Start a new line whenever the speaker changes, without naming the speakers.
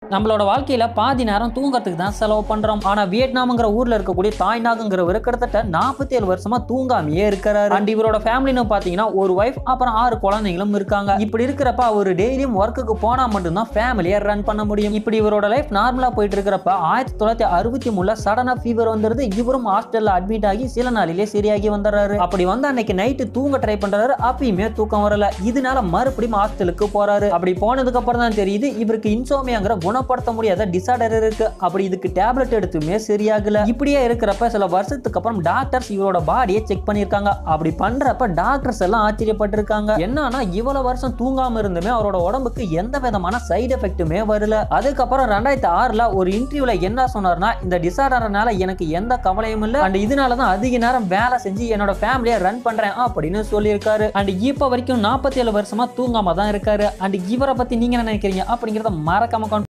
நம்மளோட வாழ்க்கையில பாதி நேரம் தூங்கறதுக்கு தான் செலவு பண்றோம் ஆனா வியட்நாம்ங்கிற ஊர்ல இருக்கக்கூடிய தாய்நாகுங்கிறவர் கிட்டத்தட்ட நாற்பத்தி ஏழு வருஷமா தூங்காமையே இருக்கிறாரு அண்ட் இவரோட ஃபேமிலின்னு பாத்தீங்கன்னா ஒரு ஒய்ஃப் அப்புறம் ஆறு குழந்தைங்களும் இருக்காங்க இப்படி இருக்கிறப்ப அவர் டெய்லியும் ஒர்க்குக்கு போனா மட்டும்தான் ஃபேமிலியை ரன் பண்ண முடியும் இப்படி இவரோட லைஃப் நார்மலா போயிட்டு இருக்கிறப்ப ஆயிரத்தி தொள்ளாயிரத்தி அறுபத்தி மூணுல சடனா ஃபீவர் வந்துருது இவரும் ஹாஸ்டல்ல அட்மிட் ஆகி சில நாளிலே சரியாகி வந்துடுறாரு அப்படி வந்து அன்னைக்கு நைட்டு தூங்க ட்ரை பண்றாரு அப்பயுமே தூக்கம் வரல இதனால மறுபடியும் ஹாஸ்டலுக்கு போறாரு அப்படி போனதுக்கு அப்புறம் தான் தெரியுது இவருக்கு இன்சோமியாங்கிற குணப்படுத்த முடியாத டிசார்டர் இருக்கு அப்படி இதுக்கு டேப்லெட் எடுத்துமே சரியாகல இப்படியே இருக்கிறப்ப சில வருஷத்துக்கு அப்புறம் டாக்டர்ஸ் இவரோட பாடியை செக் பண்ணியிருக்காங்க அப்படி பண்றப்ப டாக்டர்ஸ் எல்லாம் ஆச்சரியப்பட்டிருக்காங்க என்னன்னா இவ்வளவு வருஷம் தூங்காம இருந்துமே அவரோட உடம்புக்கு எந்த விதமான சைடு எஃபெக்ட்டுமே வரல அதுக்கப்புறம் ரெண்டாயிரத்தி ஆறுல ஒரு இன்டர்வியூல என்ன சொன்னார்னா இந்த டிசார்டர்னால எனக்கு எந்த கவலையும் இல்லை அண்ட் இதனால தான் அதிக நேரம் வேலை செஞ்சு என்னோட ஃபேமிலியை ரன் பண்றேன் அப்படின்னு சொல்லியிருக்காரு அண்ட் இப்போ வரைக்கும் நாற்பத்தி ஏழு வருஷமா தூங்காம தான் இருக்காரு அண்ட் இவரை பத்தி நீங்க என்ன நினைக்கிறீங்க அப்படிங்கிறத மறக்காம comment